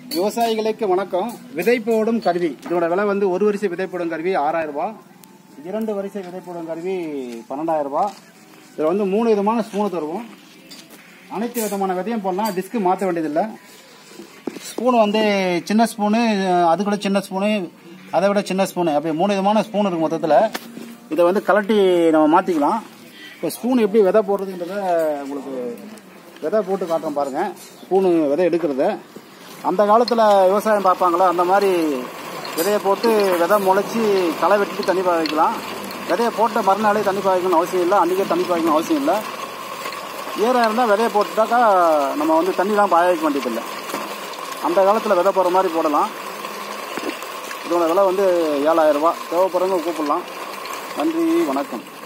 விவசாயிகளுக்கு வணக்கம் விதை போடும் கருவி இதோட விலை வந்து ஒரு வரிசை விதை போடும் கருவி ஆறாயிரம் ரூபாய் இரண்டு வரிசை விதை போடும் கருவி பன்னெண்டாயிரம் ரூபாய் இதில் வந்து மூணு விதமான ஸ்பூனு தருவோம் அனைத்து விதமான விதையும் போடலாம் டிஸ்க்கு மாற்ற வேண்டியதில்லை ஸ்பூனு வந்து சின்ன ஸ்பூனு அது கூட சின்ன ஸ்பூனு அதை விட சின்ன ஸ்பூனு அப்படி மூணு விதமான ஸ்பூன் இருக்கு மொத்தத்தில் இதை வந்து கலட்டி நம்ம மாற்றிக்கலாம் இப்போ ஸ்பூன் எப்படி விதை போடுறதுன்றத உங்களுக்கு விதை போட்டு காட்டுறோம் பாருங்கள் ஸ்பூனு விதை எடுக்கிறத அந்த காலத்தில் விவசாயம் பார்ப்பாங்களா அந்த மாதிரி விதையை போட்டு விதை முளைச்சி களை வெட்டிட்டு தண்ணி பாய வைக்கலாம் விதையை போட்ட மறுநாளே தண்ணி பாய வைக்கணும்னு அவசியம் இல்லை அன்றைக்கே தண்ணி பாய வைக்கணும் அவசியம் இல்லை ஈரம் இருந்தால் விதையை போட்டுட்டாக்கா நம்ம வந்து தண்ணிலாம் பாய வைக்க வேண்டியதில்லை அந்த காலத்தில் விதை போடுற மாதிரி போடலாம் இதோட விலை வந்து ஏழாயிரம் ரூபாய் தேவைப்படுறவங்க கூப்பிடலாம் நன்றி வணக்கம்